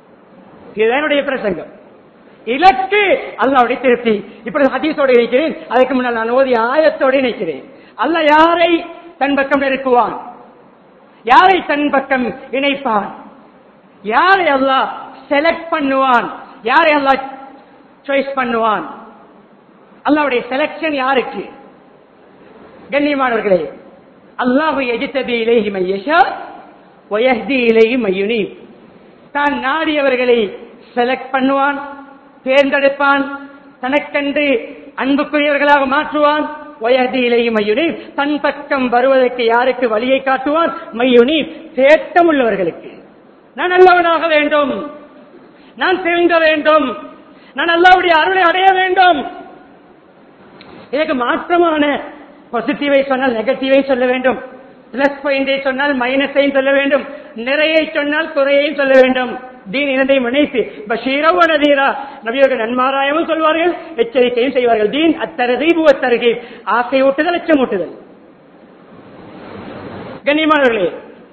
இதுதான் என்னுடைய பிரசங்கம் இலக்கு அல்லாவுடைய திருப்தி இப்படி ஹதீஸோடு இணைக்கிறேன் அதுக்கு முன்னால் நான் ஓதிய ஆயத்தோடு இணைக்கிறேன் அல்லாஹ் யாரை தன் பக்கம் நெருக்குவான் யாரை தன் பக்கம் இணைப்பான் யாரை அல்லாஹ் செலக்ட் பண்ணுவான் யாரை அல்லாஹ் சாய்ஸ் பண்ணுவான் அல்லாவுடைய செலக்ஷன் யாருக்கு கண்ணியமானவர்களே அல்லாஹு எஜித்தபி இலேஹி மையஷா ஒயஹ்தி இலேஹி மையுனி தான் நாடியவர்களை செலக்ட் பண்ணுவான் தேர்ந்தெடுப்பான் தனக்கென்று அன்புக்குரியவர்களாக மாற்றுவான் ஒயஹ்தி இலேஹி மையுனி தன் பக்கம் வருவதற்கு யாருக்கு வழியை காட்டுவான் மையுனி தேட்டம் உள்ளவர்களுக்கு நான் நல்லவனாக வேண்டும் நான் தெரிந்த வேண்டும் நான் அல்லாவுடைய அருளை அடைய வேண்டும் இதற்கு மாற்றமான பாசிட்டிவை சொன்னால் நெகட்டிவை சொல்ல வேண்டும் பிளஸ் பாயிண்டை சொன்னால் மைனஸையும் சொல்ல வேண்டும் நிறையை சொன்னால் குறையையும் சொல்ல வேண்டும் தீன் இரண்டையும் இணைத்து பஷீரவ நதீரா நபியர்கள் நன்மாராயமும் சொல்வார்கள் எச்சரிக்கையும் செய்வார்கள் தீன் அத்தருகை அத்தருகை ஆசை ஊட்டுதல் அச்சம் ஊட்டுதல் கண்ணியமானவர்களே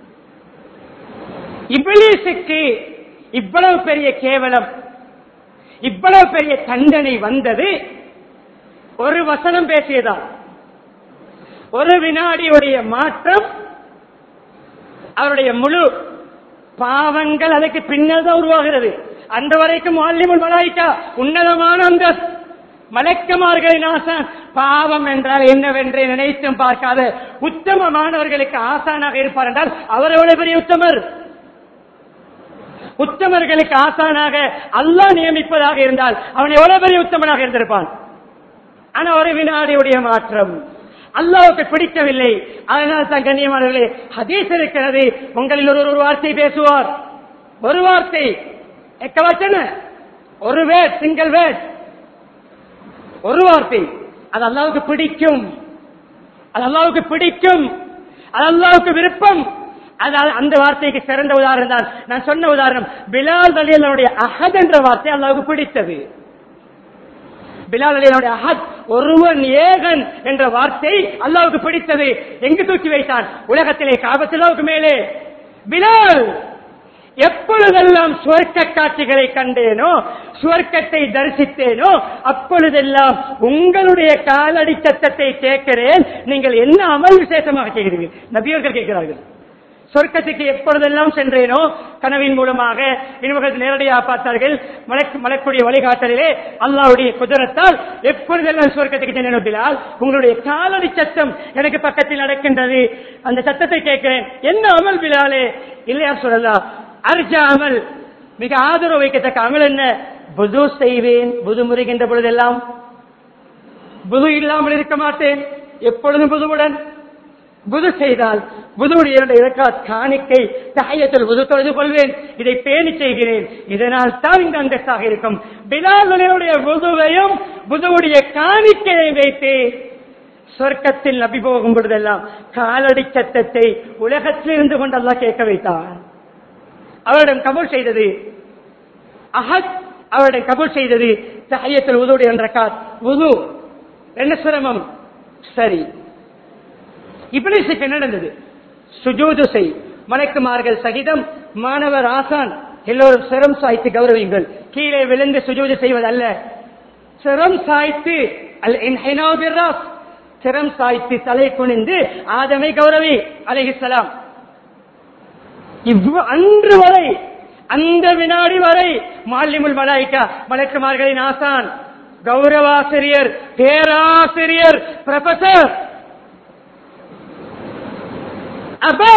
இபிலிசுக்கு இவ்வளவு பெரிய கேவலம் இவ்வளவு பெரிய தண்டனை வந்தது ஒரு வசனம் பேசியதால் ஒரு வினாடியுடைய மாற்றம் அவருடைய முழு பாவங்கள் அதுக்கு பின்னர் தான் உருவாகிறது அந்த வரைக்கும் மாலிமுல் மலாய்க்கா உன்னதமான அந்த மலக்கமார்களின் ஆசான் பாவம் என்றால் என்னவென்று நினைத்தும் பார்க்காத உத்தமமானவர்களுக்கு ஆசானாக இருப்பார் என்றால் அவர் எவ்வளவு பெரிய உத்தமர் உத்தமர்களுக்கு ஆசானாக அல்லாஹ் நியமிப்பதாக இருந்தால் அவன் எவ்வளவு பெரிய உத்தமனாக இருந்திருப்பான் ஆனா ஒரு வினாடியுடைய மாற்றம் அல்லாவுக்கு பிடிக்கவில்லை அதனால் தான் கண்ணியமானவர்களே ஹதீஸ் இருக்கிறது உங்களில் ஒரு ஒரு வார்த்தை பேசுவார் ஒரு வார்த்தை எக்கவாச்சன ஒரு வேட் சிங்கிள் வேட் ஒரு வார்த்தை அது அல்லாவுக்கு பிடிக்கும் அது அல்லாவுக்கு பிடிக்கும் அது அல்லாவுக்கு விருப்பம் அது அந்த வார்த்தைக்கு சிறந்த உதாரணம் தான் நான் சொன்ன உதாரணம் பிலால் அலியனுடைய அஹத் என்ற வார்த்தை அல்லாவுக்கு பிடித்தது பிலால் அலியனுடைய அஹத் ஒருவன் ஏகன் என்ற வார்த்தை அல்லாவுக்கு பிடித்தது எங்கு தூக்கி வைத்தான் உலகத்திலே காபத்திலாவுக்கு மேலே பிலால் எப்பொழுதெல்லாம் சுவர்க்க காட்சிகளை கண்டேனோ சுவர்க்கத்தை தரிசித்தேனோ அப்பொழுதெல்லாம் உங்களுடைய காலடி சத்தத்தை கேட்கிறேன் நீங்கள் என்ன அமல் விசேஷமாக செய்கிறீர்கள் நபியர்கள் கேட்கிறார்கள் சொர்க்கத்துக்கு எப்பொழுதெல்லாம் சென்றேனோ கனவின் மூலமாக இனிமகள் நேரடியாக பார்த்தார்கள் மலக்கு மலக்குடைய வழிகாட்டலிலே அல்லாவுடைய குதிரத்தால் எப்பொழுதெல்லாம் சொர்க்கத்துக்கு சென்றேனோ பிலால் உங்களுடைய காலடி சத்தம் எனக்கு பக்கத்தில் நடக்கின்றது அந்த சத்தத்தை கேட்கிறேன் என்ன அமல் பிலாலே இல்லையா சொல்லலாம் அர்ஜா அமல் மிக ஆதரவு வைக்கத்தக்க அமல் என்ன புது செய்வேன் புது முறைகின்ற பொழுதெல்லாம் புது இல்லாமல் இருக்க மாட்டேன் எப்பொழுதும் புதுவுடன் புது செய்தால் புதுவுடைய இரண்டு இறக்காத் காணிக்கை தாயத்தில் புது தொழுது கொள்வேன் இதை பேணி செய்கிறேன் இதனால் தான் இந்த அந்தஸ்தாக இருக்கும் பிலாலுடைய புதுவையும் புதுவுடைய காணிக்கையை வைத்து சொர்க்கத்தில் நபி போகும் பொழுதெல்லாம் காலடி சத்தத்தை உலகத்தில் இருந்து கொண்டெல்லாம் கேட்க வைத்தார் அவரிடம் கபூல் செய்தது அஹத் அவரிடம் கபூல் செய்தது தாயத்தில் உதுவுடைய ரக்காத் உது என்ன சிரமம் சரி இப்ளீஸுக்கு என்ன நடந்தது சுஜூது செய் மலக்குமார்கள் சகிதம் மாணவர் ஆசான் எல்லோரும் சிரம் சாய்த்து கௌரவிங்கள் கீழே விழுந்து சுஜூது செய்வதல்ல சிரம் சாய்த்து அல் இன்ஹினா பிர்ராஸ் சிரம் சாய்த்து தலை குனிந்து ஆதமை கௌரவி அலைஹிஸ்ஸலாம் இவ்வ அன்று வரை அந்த வினாடி வரை மாலிமுல் மலாய்க்கா மலக்குமார்களின் ஆசான் கௌரவாசிரியர் பேராசிரியர் ப்ரொஃபசர் أبى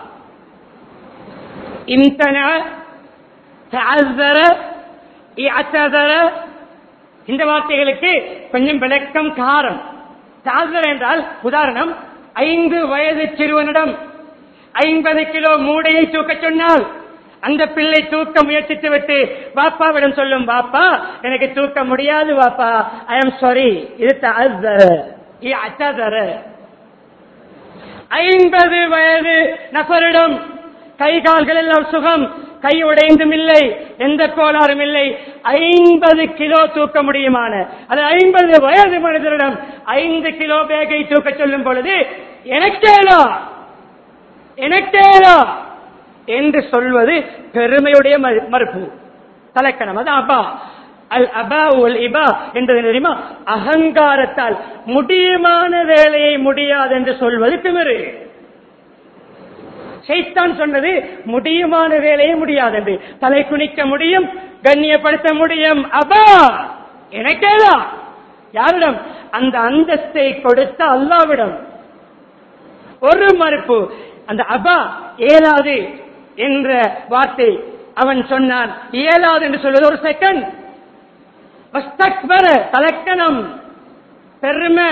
امتنع تعذر اعتذر இந்த வார்த்தைகளுக்கு கொஞ்சம் விளக்கம் காரம் தாழ்தல் என்றால் உதாரணம் ஐந்து வயது சிறுவனிடம் ஐம்பது கிலோ மூடையை தூக்க சொன்னால் அந்த பிள்ளை தூக்க முயற்சித்து விட்டு பாப்பாவிடம் சொல்லும் பாப்பா எனக்கு தூக்க முடியாது பாப்பா ஐ எம் சாரி இது தாழ்தர ஐம்பது வயது நபரிடம் கை கால்கள் எல்லாம் சுகம் கை உடைந்தும் இல்லை எந்த கோளாறும் இல்லை ஐம்பது கிலோ தூக்க முடியுமான அது ஐம்பது வயது மனிதரிடம் ஐந்து கிலோ பேக்கை தூக்க சொல்லும் பொழுது எனக்கேலா எனக்கேலா என்று சொல்வது பெருமையுடைய மறு- மறுப்பு தலைக்கணம் அது அபா அல் அபா உல் இபா என்பது தெரியுமா அகங்காரத்தால் முடியுமான வேலையை முடியாது என்று சொல்வது திமிரு ஷைத்தான் சொன்னது முடியுமான வேலையை முடியாது என்று தலை குனிக்க முடியும் கண்ணியப்படுத்த முடியும் அபா எனக்கேதா யாரிடம் அந்த அந்தஸ்தை கொடுத்த அல்லாவிடம் ஒரு மறுப்பு அந்த அபா ஏலாது என்ற வார்த்தை அவன் சொன்னான் இயலாது என்று சொல்வது ஒரு செகண்ட் வஸ்தக்பர தலக்கணம் பெருமை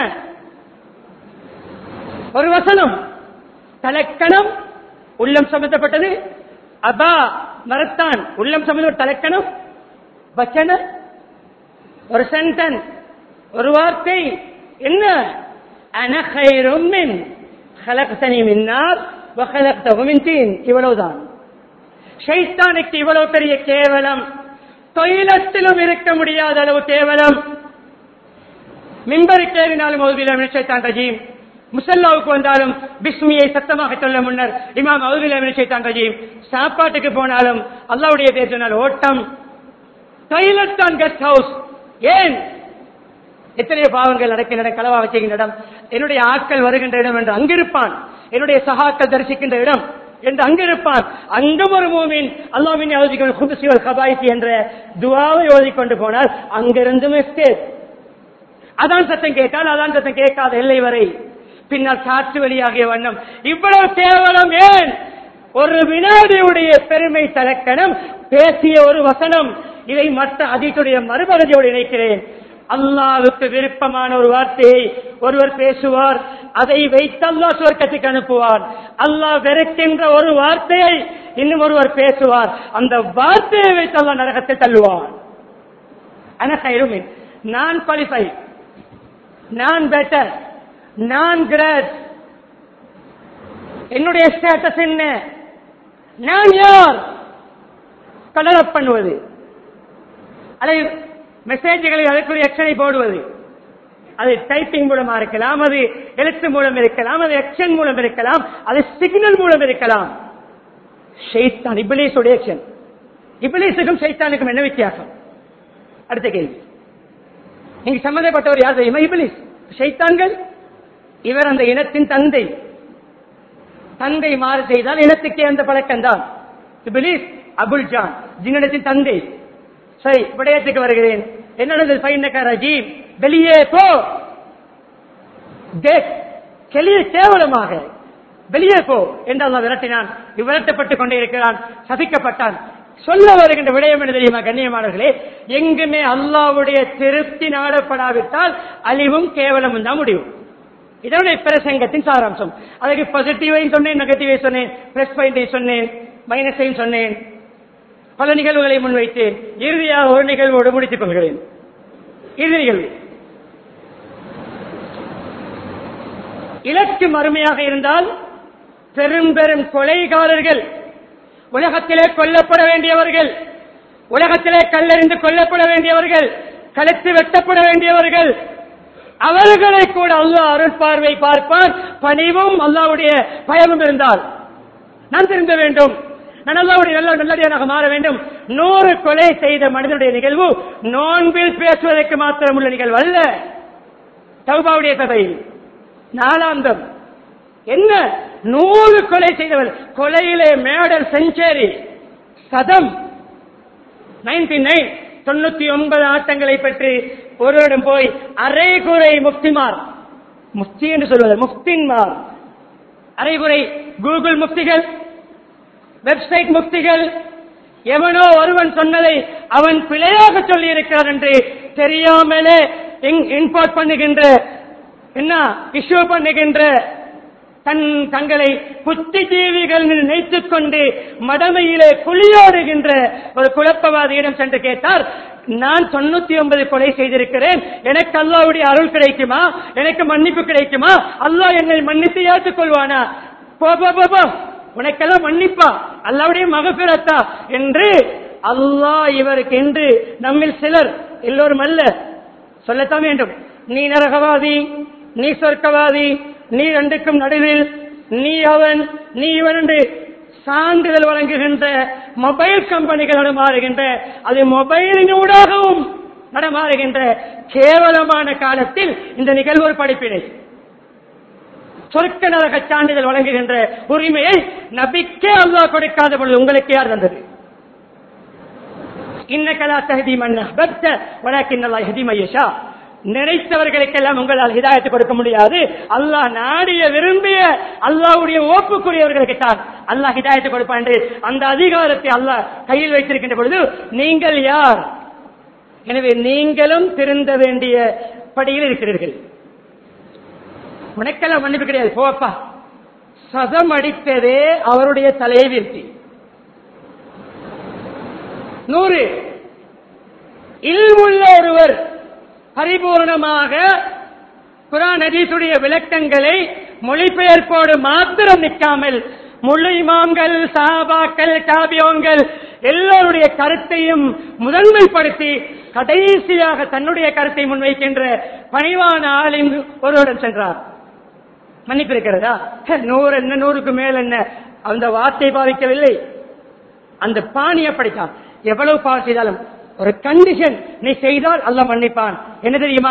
ஒரு வசனம் தலக்கணம் உள்ளம் சம்பந்தப்பட்டது அபா மரத்தான் உள்ளம் சம்பந்த தலக்கணம் வச்சன ஒரு சென்டென்ஸ் ஒரு வார்த்தை என்ன அனகைரும் மின் خلقتني من نار وخلقته من طين இவ்வளவுதான் ஷைத்தானுக்கு இவ்வளவு பெரிய கேவலம் தொழிலத்திலும் இருக்க முடியாத அளவு கேவலம் மிம்பருக்கு ஏறினாலும் மௌதில ஷைத்தான் ரஜீம் முசல்லாவுக்கு வந்தாலும் பிஸ்மியை சத்தமாக சொல்ல முன்னர் இமாம் அவுதுல ஷைத்தான் ரஜீம் சாப்பாட்டுக்கு போனாலும் அல்லாவுடைய பேர் சொன்னால் ஓட்டம் டாய்லெட் தான் கெஸ்ட் ஹவுஸ் ஏன் எத்தனையோ பாவங்கள் நடக்கின்றன களவா வச்சுகின்ற இடம் என்னுடைய ஆட்கள் வருகின்ற இடம் என்று அங்கிருப்பான் என்னுடைய சகாக்கள் தரிசிக்கின்ற இடம் என்று அங்கிருப்பான் அங்கும் ஒரு மூமின் அல்லாமின் குதுசிவல் கபாய்சி என்ற துவாவை ஓதிக்கொண்டு போனால் அங்கிருந்தும் எஸ்கேப் அதான் சத்தம் கேட்டால் அதான் சத்தம் கேட்காத எல்லை வரை பின்னால் காற்று வெளியாகிய வண்ணம் இவ்வளவு கேவலம் ஏன் ஒரு வினாடியுடைய பெருமை தலக்கணம் பேசிய ஒரு வசனம் இதை மற்ற அதித்துடைய மறுபகுதியோடு இணைக்கிறேன் அல்லாவுக்கு விருப்பமான ஒரு வார்த்தையை ஒருவர் பேசுவார் அதை வைத்து அல்லாஹ் சுவர்க்கத்துக்கு அனுப்புவார் அல்லாஹ் வெறுக்கின்ற ஒரு வார்த்தையை இன்னும் ஒருவர் பேசுவார் அந்த வார்த்தையை வைத்து அல்லாஹ் நரகத்தை தள்ளுவார் அனகைருமே நான் குவாலிஃபை நான் பெட்டர் நான் கிரேட் என்னுடைய ஸ்டேட்டஸ் என்ன நான் யார் கலரப் பண்ணுவது அதை மெசேஜ்களில் அதற்குரிய எக்ஷனை போடுவது அது டைப்பிங் மூலமா இருக்கலாம் அது எழுத்து மூலம் இருக்கலாம் அது எக்ஷன் மூலம் இருக்கலாம் அது சிக்னல் மூலம் இருக்கலாம் ஷைத்தான் இபிலிஸுடைய எக்ஷன் இபிலிஸுக்கும் ஷைத்தானுக்கும் என்ன வித்தியாசம் அடுத்த கேள்வி நீங்க சம்பந்தப்பட்டவர் யார் தெரியுமா இபிலிஸ் ஷைத்தான்கள் இவர் அந்த இனத்தின் தந்தை தந்தை மாறு செய்தால் இனத்துக்கே அந்த பழக்கம் தான் இபிலிஸ் அபுல் ஜான் ஜின்னத்தின் தந்தை சரி விடயத்துக்கு வருகிறேன் என்ன நடந்தது பையனக்கா ரஜீப் வெளியே போ தேக், கெளிய கேவலமாக வெளியே போ என்று அல்லாஹ் விரட்டினான் விரட்டப்பட்டுக் கொண்டே இருக்கிறான் சபிக்கப்பட்டான் சொல்ல வருகின்ற விடயம் என்ன தெரியுமா கண்ணியமானவர்களே எங்குமே அல்லாவுடைய திருப்தி நாடப்படாவிட்டால் அழிவும் கேவலமும் தான் முடியும் இதனுடைய பிரசங்கத்தின் சாராம்சம் அதுக்கு பாசிட்டிவையும் சொன்னேன் நெகட்டிவை சொன்னேன் பிளஸ் பாயிண்டையும் சொன்னேன் மைனஸையும் சொன்னேன் பல நிகழ்வுகளை முன்வைத்தேன் இறுதியாக ஒரு நிகழ்வோடு முடித்துக் கொள்கிறேன் இறுதி நிகழ்வு இலக்கு மறுமையாக இருந்தால் பெரும் பெரும் கொலைகாரர்கள் உலகத்திலே கொல்லப்பட வேண்டியவர்கள் உலகத்திலே கல்லறிந்து கொல்லப்பட வேண்டியவர்கள் கழுத்து வெட்டப்பட வேண்டியவர்கள் அவர்களை கூட அல்லாஹ் அருள் பார்வை பார்ப்பான் பணிவும் அல்லாவுடைய பயமும் இருந்தால் நான் திருந்த வேண்டும் நான் அல்லாவுடைய நல்ல நல்லடியானாக மாற வேண்டும் நூறு கொலை செய்த மனிதனுடைய நிகழ்வு நோன்பில் பேசுவதற்கு மாத்திரம் உள்ள நிகழ்வு அல்ல தௌபாவுடைய கதையில் நாலாந்தம் என்ன நூறு கொலை செய்தவர் கொலையிலே மேடல் செஞ்சுரி சதம் நைன்டி நைன் தொண்ணூத்தி ஒன்பது ஆட்டங்களை பற்றி ஒருவரிடம் போய் அரைகுறை முஃப்திமார் முஃப்தி என்று சொல்வது முஃப்தின்மார் அரைகுறை கூகுள் முஃப்திகள் வெப்சைட் முஃப்திகள் எவனோ ஒருவன் சொன்னதை அவன் பிழையாக சொல்லி இருக்கிறார் என்று தெரியாமலே இம்போர்ட் பண்ணுகின்ற என்ன இஷ்யூ பண்ணுகின்ற தன் தங்களை புத்திஜீவிகள் நினைத்துக் கொண்டு மடமையிலே குளியோடுகின்ற ஒரு குழப்பவாதியிடம் சென்று கேட்டார் நான் தொண்ணூத்தி ஒன்பது கொலை செய்திருக்கிறேன் எனக்கு அல்லாவுடைய அருள் கிடைக்குமா எனக்கு மன்னிப்பு கிடைக்குமா அல்லாஹ் என்னை மன்னித்து ஏற்றுக் கொள்வானா போ போ போ போ உனக்கெல்லாம் மன்னிப்பா அல்லாவுடைய மகபிரத்தா என்று அல்லாஹ் இவருக்கு என்று நம்மில் சிலர் எல்லோரும் அல்ல சொல்லத்தான் வேண்டும் நீ நரகவாதி நீ சொர்க்கவாதி நீ ரெண்டுக்கும் நடுவில் நீ அவன் நீ இவன் என்று சான்றிதழ் வழங்குகின்ற மொபைல் கம்பெனிகள் நடமாறுகின்ற அது மொபைலினூடாகவும் நடமாறுகின்ற கேவலமான காலத்தில் இந்த நிகழ்வு ஒரு படிப்பினை சொர்க்க நரக சான்றிதழ் வழங்குகின்ற உரிமையை நபிக்கே அல்லாஹ் கொடுக்காத பொழுது உங்களுக்கு யார் தந்தது இன்னக்கலா தகுதி மன்ன பக்த வழக்கின் ஹதி மையஷா நினைத்தவர்களுக்கெல்லாம் உங்களால் ஹிதாயத்தை கொடுக்க முடியாது அல்லாஹ் நாடிய விரும்பிய அல்லாஹ்வுடைய ஓப்புக்குரியவர்களுக்கு தான் அல்லாஹ் ஹிதாயத்தை கொடுப்பான் என்று அந்த அதிகாரத்தை அல்லாஹ் கையில் வைத்திருக்கின்ற பொழுது நீங்கள் யார் எனவே நீங்களும் திருந்த வேண்டிய படியில் இருக்கிறீர்கள் உனக்கெல்லாம் மன்னிப்பு கிடையாது போப்பா சதம் அடித்ததே அவருடைய தலையை வீழ்த்தி நூறு இல்முள்ள ஒருவர் பரிபூர்ணமாக குரான் ஹதீஸுடைய விளக்கங்களை மொழிபெயர்ப்போடு மாத்திரம் நிற்காமல் முழு இமாம்கள் சாபாக்கள் காபியோங்கள் எல்லோருடைய கருத்தையும் முதன்மைப்படுத்தி கடைசியாக தன்னுடைய கருத்தை முன்வைக்கின்ற பணிவான ஆளின் ஒருவரிடம் சென்றார் மன்னிப்பு இருக்கிறதா நூறு என்ன நூறுக்கு மேல் என்ன அந்த வார்த்தை பாதிக்கவில்லை அந்த பாணி அப்படித்தான் எவ்வளவு பாவம் செய்தாலும் ஒரு கண்டிஷன் நீ செய்தால் அல்ல மன்னிப்பான் என்ன தெரியுமா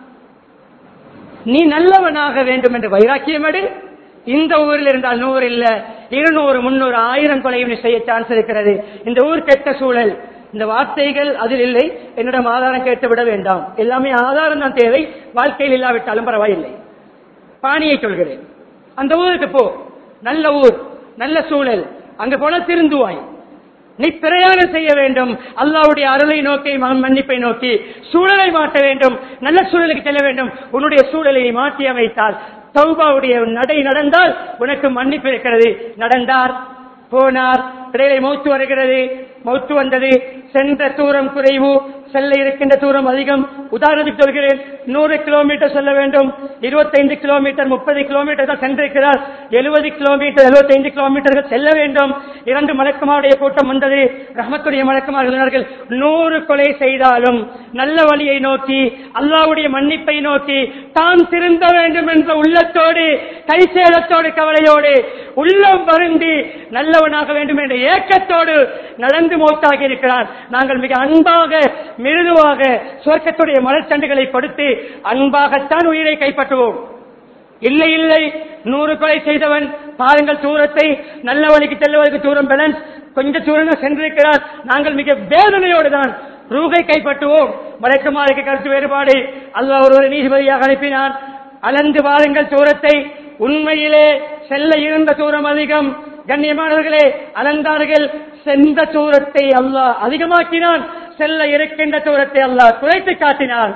நீ நல்லவனாக வேண்டும் என்று வைராக்கியம் எடு இந்த ஊரில் இருந்தால் நூறு இல்ல இருநூறு முன்னூறு ஆயிரம் கொலையும் நீ செய்ய சான்ஸ் இருக்கிறது இந்த ஊர் கெட்ட சூழல் இந்த வார்த்தைகள் அதில் இல்லை என்னிடம் ஆதாரம் கேட்டு விட வேண்டாம் எல்லாமே ஆதாரம் தான் தேவை வாழ்க்கையில் இல்லாவிட்டாலும் பரவாயில்லை பாணியை சொல்கிறேன் அந்த ஊருக்கு போ நல்ல ஊர் நல்ல சூழல் அங்க போன திருந்துவாய் நீ பிரயாணம் செய்ய வேண்டும் அல்லாவுடைய அருளை நோக்கி ம- மன்னிப்பை நோக்கி சூழலை மாற்ற வேண்டும் நல்ல சூழலுக்கு செல்ல வேண்டும் உன்னுடைய சூழலை நீ மாற்றி அமைத்தால் தௌபாவுடைய நடை நடந்தால் உனக்கு மன்னிப்பு இருக்கிறது நடந்தார் போனார் இடையிலே மௌத்து வருகிறது மௌத்து வந்தது சென்ற தூரம் குறைவு செல்ல இருக்கின்ற தூரம் அதிகம் உதாரணத்துக்கு சொல்கிறேன் நூறு கிலோமீட்டர் செல்ல வேண்டும் இருபத்தைந்து கிலோமீட்டர் முப்பது கிலோமீட்டர் தான் சென்றிருக்கிறார் எழுபது கிலோமீட்டர் எழுபத்தைந்து கிலோமீட்டர்கள் செல்ல வேண்டும் இரண்டு மலக்குமாருடைய கூட்டம் வந்தது ரஹமத்துடைய மலக்குமார்கள் நூறு கொலை செய்தாலும் நல்ல வழியை நோக்கி அல்லாவுடைய மன்னிப்பை நோக்கி தான் திருந்த வேண்டும் என்ற உள்ளத்தோடு கைசேலத்தோடு கவலையோடு உள்ளம் வருந்தி நல்லவனாக வேண்டும் என்ற ஏக்கத்தோடு நடந்து மௌத்தாகி இருக்கிறார் நாங்கள் மிக அன்பாக மிருதுவாக சொர்க்கத்துடைய மலர்ச்சண்டுகளை கொடுத்து அன்பாகத்தான் உயிரை கைப்பற்றுவோம் இல்லை இல்லை நூறு கொலை செய்தவன் பாருங்கள் தூரத்தை நல்ல வழிக்கு செல்வதற்கு தூரம் பேலன்ஸ் கொஞ்ச தூரம் சென்றிருக்கிறார் நாங்கள் மிக வேதனையோடு தான் ரூகை கைப்பற்றுவோம் மலைக்குமாருக்கு கருத்து வேறுபாடு அல்லாஹ் ஒருவரை நீதிபதியாக அனுப்பினான் அளந்து பாருங்கள் தூரத்தை உண்மையிலே செல்ல இருந்த தூரம் அதிகம் கண்ணியமானவர்களே அளந்தார்கள் சென்ற தூரத்தை அல்லாஹ் அதிகமாக்கினான் செல்ல இருக்கின்ற தூரத்தை அல்லாஹ் குறைத்து காட்டினான்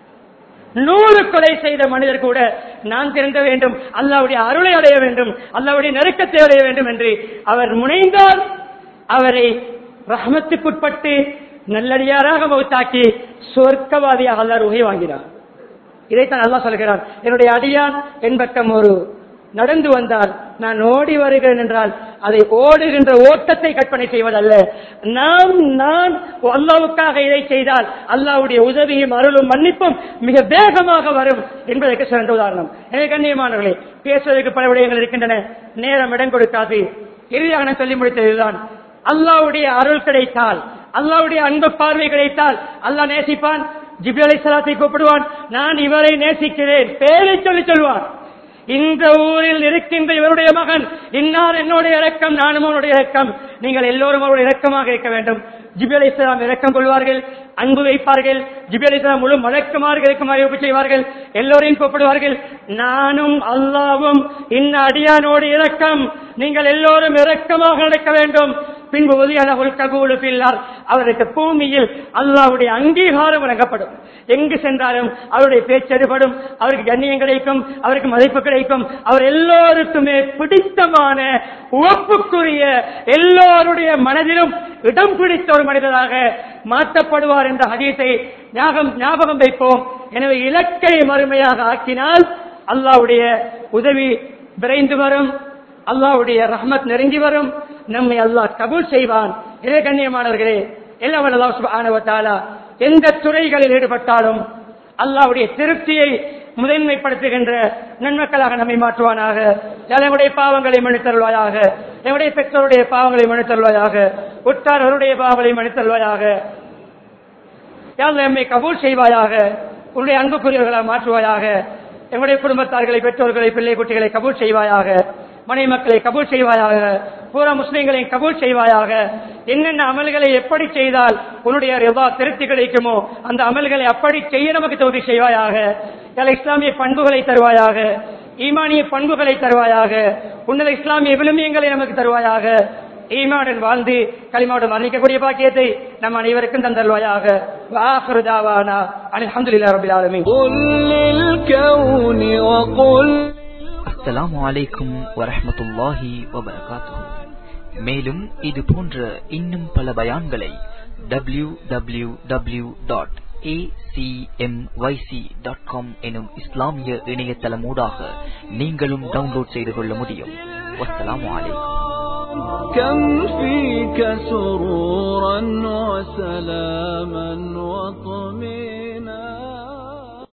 நூறு கொலை செய்த மனிதர் கூட நான் திருந்த வேண்டும் அல்லாவுடைய அருளை அடைய வேண்டும் அல்லாவுடைய நெருக்கத்தை அடைய வேண்டும் என்று அவர் முனைந்தார் அவரை ரஹமத்துக்குட்பட்டு நல்லடியாராக மௌத்தாக்கி சொர்க்கவாதியாக அல்லாஹ் உகை வாங்கினார் இதைத்தான் அல்லாஹ் சொல்கிறான் என்னுடைய அடியான் என் பக்கம் ஒரு நடந்து வந்தால் நான் ஓடி வருகிறேன் என்றால் அதை ஓடுகின்ற ஓட்டத்தை கற்பனை செய்வதல்ல நாம் நான் அல்லாவுக்காக இதை செய்தால் அல்லாவுடைய உதவியும் அருளும் மன்னிப்பும் மிக வேகமாக வரும் என்பதற்கு சிறந்த உதாரணம் எனவே கண்ணியமானவர்களே பேசுவதற்கு பல விடயங்கள் இருக்கின்றன நேரம் இடம் கொடுக்காது இறுதியாக நான் சொல்லி முடித்ததுதான் அல்லாவுடைய அருள் கிடைத்தால் அல்லாவுடைய அன்பு பார்வை கிடைத்தால் அல்லாஹ் நேசிப்பான் ஜிப்ரி அலை சலாத்தை கூப்பிடுவான் நான் இவரை நேசிக்கிறேன் பேரை சொல்லி சொல்வான் இந்த ஊரில் இருக்கின்ற இவருடைய மகன் இன்னார் என்னுடைய இரக்கம் நானும் அவருடைய இரக்கம் நீங்கள் எல்லோரும் அவருடைய இரக்கமாக இருக்க வேண்டும் ஜிபி அலி இஸ்லாம் இரக்கம் கொள்வார்கள் அன்பு வைப்பார்கள் ஜிபி அலி இஸ்லாம் முழு மலக்குமார்கள் இருக்குமாறு ஒப்பு செய்வார்கள் எல்லோரையும் கூப்பிடுவார்கள் நானும் அல்லாவும் இன்ன அடியானோடு இரக்கம் நீங்கள் எல்லோரும் இரக்கமாக நடக்க வேண்டும் பின்பு உதயனகுல் கபூலு பில்லார் அவருக்கு பூமியில் அல்லாவுடைய அங்கீகாரம் வழங்கப்படும் எங்கு சென்றாலும் அவருடைய பேச்செடுபடும் அவருக்கு கண்ணியம் கிடைக்கும் அவருக்கு மதிப்பு கிடைக்கும் அவர் எல்லோருக்குமே பிடித்தமான உவப்புக்குரிய எல்லோருடைய மனதிலும் இடம் பிடித்த ஒரு மனிதராக மாற்றப்படுவார் என்ற ஹதீஸை ஞாபகம் ஞாபகம் வைப்போம் எனவே இலக்கை மறுமையாக ஆக்கினால் அல்லாவுடைய உதவி விரைந்து வரும் அல்லாவுடைய ரஹ்மத் நெருங்கி வரும் நம்மை அல்லாஹ் கபூல் செய்வான் இதே கண்ணியமானவர்களே எல்லாம் அல்லாஹ் சுப்ஹானஹு வ தஆலா எந்த துறைகளில் ஈடுபட்டாலும் அல்லாவுடைய திருப்தியை முதன்மைப்படுத்துகின்ற நன்மக்களாக நம்மை மாற்றுவானாக எங்களுடைய பாவங்களை மன்னித்தருள்வாயாக எங்களுடைய பெற்றோருடைய பாவங்களை மன்னித்தருள்வாயாக உற்றார்களுடைய பாவங்களை மன்னித்தருள்வாயாக யாழ் எம்மை கபூல் செய்வாயாக உன்னுடைய அன்புக்குரியவர்களாக மாற்றுவாயாக எங்களுடைய குடும்பத்தார்களை பெற்றோர்களை பிள்ளை குட்டிகளை கபூல் செய்வாயாக மனை மக்களை கபூல் செய்வாயாக பூரா முஸ்லிம்களை கபூல் செய்வாயாக என்னென்ன அமல்களை எப்படி செய்தால் உன்னுடைய ரிவா திருப்தி கிடைக்குமோ அந்த அமல்களை அப்படி செய்ய நமக்கு தோல்வி செய்வாயாக சில இஸ்லாமிய பண்புகளை தருவாயாக ஈமானிய பண்புகளை தருவாயாக உன்னத இஸ்லாமிய விழுமியங்களை நமக்கு தருவாயாக ஈமாவுடன் வாழ்ந்து களிமாவுடன் மரணிக்கக்கூடிய பாக்கியத்தை நம் அனைவருக்கும் தந்தருவாயாக வாஹரு தாவானா அல்ஹம்துலில்லாஹி ரப்பில் ஆலமீன் قل للكون وقل அஸ்ஸலாமு அலைக்கும் வரஹ்மத்துல்லாஹி வபரகாத்துஹு மேலும் இது போன்ற இன்னும் பல பயான்களை W W W dot dot com எனும் இஸ்லாமிய இணையதளமூடாக நீங்களும் டவுன்லோட் செய்து கொள்ள முடியும் வஸ்ஸலாமு அலைக்கும் كم فيك سرورا وسلاما وطمئنا